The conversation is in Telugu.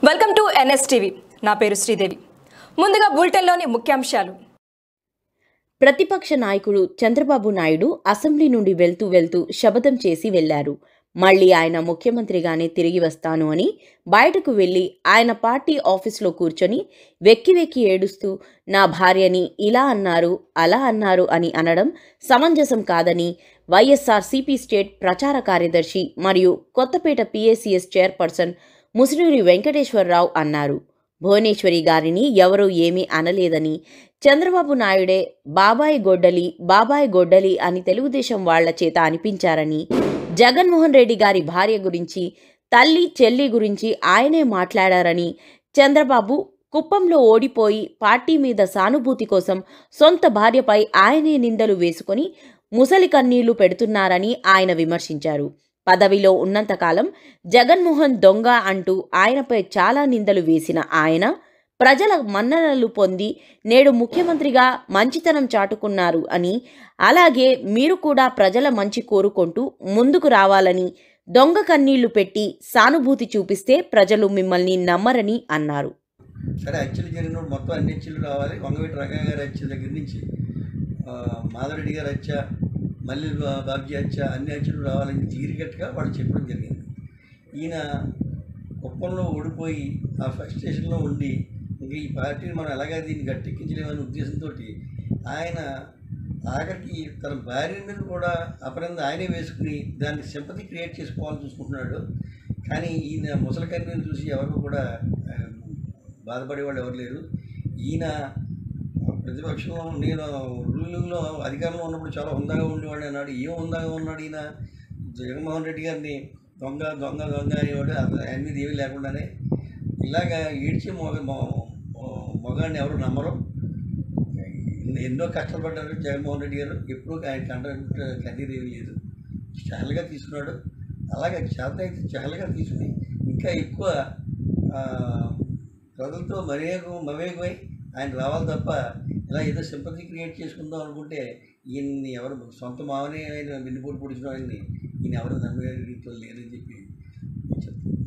వెల్కమ్ టు ఎన్ఎస్టీవీ నా పేరు శ్రీదేవి ముందుగా బులెటిన్లోని ముఖ్యాంశాలు ప్రతిపక్ష నాయకుడు చంద్రబాబు నాయుడు అసెంబ్లీ నుండి వెళ్తూ వెళ్తూ శపథం చేసి వెళ్లారు మళ్ళీ ఆయన ముఖ్యమంత్రిగానే తిరిగి వస్తాను అని బయటకు వెళ్లి ఆయన పార్టీ ఆఫీస్లో కూర్చొని వెక్కి వెక్కి ఏడుస్తూ నా భార్యని ఇలా అన్నారు అలా అన్నారు అని అనడం సమంజసం కాదని వైఎస్ఆర్ సిపి స్టేట్ ప్రచార కార్యదర్శి మరియు కొత్తపేట పిఏసిఎస్ చైర్పర్సన్ ముసినూరి వెంకటేశ్వరరావు అన్నారు భువనేశ్వరి గారిని ఎవరూ ఏమీ అనలేదని చంద్రబాబు నాయుడే బాబాయ్ గొడ్డలి బాబాయ్ గొడ్డలి అని తెలుగుదేశం వాళ్ల చేత అనిపించారని జగన్మోహన్ రెడ్డి గారి భార్య గురించి తల్లి చెల్లి గురించి ఆయనే మాట్లాడారని చంద్రబాబు కుప్పంలో ఓడిపోయి పార్టీ మీద సానుభూతి కోసం సొంత భార్యపై ఆయనే నిందలు వేసుకొని ముసలి కన్నీళ్లు పెడుతున్నారని ఆయన విమర్శించారు పదవిలో ఉన్నంతకాలం జగన్మోహన్ దొంగ అంటూ ఆయనపై చాలా నిందలు వేసిన ఆయన ప్రజల మన్ననలు పొంది నేడు ముఖ్యమంత్రిగా మంచితనం చాటుకున్నారు అని అలాగే మీరు కూడా ప్రజల మంచి కోరుకుంటూ ముందుకు రావాలని దొంగ కన్నీళ్లు పెట్టి సానుభూతి చూపిస్తే ప్రజలు మిమ్మల్ని నమ్మరని అన్నారు సరే హత్యలు జరిగినప్పుడు మొత్తం అన్ని హత్యలు రావాలి వంగవీటి రంగయ్య గారి హత్య దగ్గర నుంచి ఆ, మాధవరెడ్డి గారి హత్య మల్లి బా- బాబ్జీ హత్య అన్ని హత్యలు రావాలని తీరికట్టుగా వాళ్ళు చెప్పడం జరిగింది ఈయన కుప్పంలో ఓడిపోయి ఆ ఫస్ట్ స్టేషన్లో ఉండి ఇంకా ఈ పార్టీని మనం ఎలాగా దీన్ని గట్టెక్కించలేమనే ఉద్దేశంతో ఆయన ఆఖరికి తన భార్య మీద కూడా అపరంద ఆయనే వేసుకుని దాన్ని సింపతి క్రియేట్ చేసుకోవాలని చూసుకుంటున్నాడు కానీ ఈయన ముసలి కన్నీరు చూసి ఎవరు కూడా ఆ, బాధపడేవాళ్ళు ఎవరు లేరు ఈయన ప్రతిపక్షంలో నేను రూలింగ్లో అధికారంలో ఉన్నప్పుడు చాలా హుందాగా ఉండేవాడు అన్నాడు ఏం హుందాగా ఉన్నాడు ఈయన జగన్మోహన్ రెడ్డి గారిని దొంగ దొంగ దొంగ అనేవాడు అసలు అన్ని ఏమీ లేకుండానే ఇలాగా ఈడ్చి మొగ మొ- మొగాడిని ఎవరు నమ్మరు ఎన్నో కష్టాలు పడ్డారు జగన్మోహన్ రెడ్డి గారు ఎప్పుడూ ఆయన కంట కన్నీరు ఏమీ లేదు చాలాగా తీసుకున్నాడు అలాగే చేత అయితే చాలాగా తీసుకుని ఇంకా ఎక్కువ ఆ, ప్రజలతో మరేకం మమేకమై ఆయన రావాలి తప్ప ఇలా ఏదో సింపతి క్రియేట్ చేసుకుందాం అనుకుంటే ఈయన్ని ఎవరు సొంత మావనే ఆయన వెన్నుపోటు పొడిచిన ఆయన్ని ఈయన ఎవరు నమ్మే రీతిలో లేరని చెప్పి నేను చెప్తాను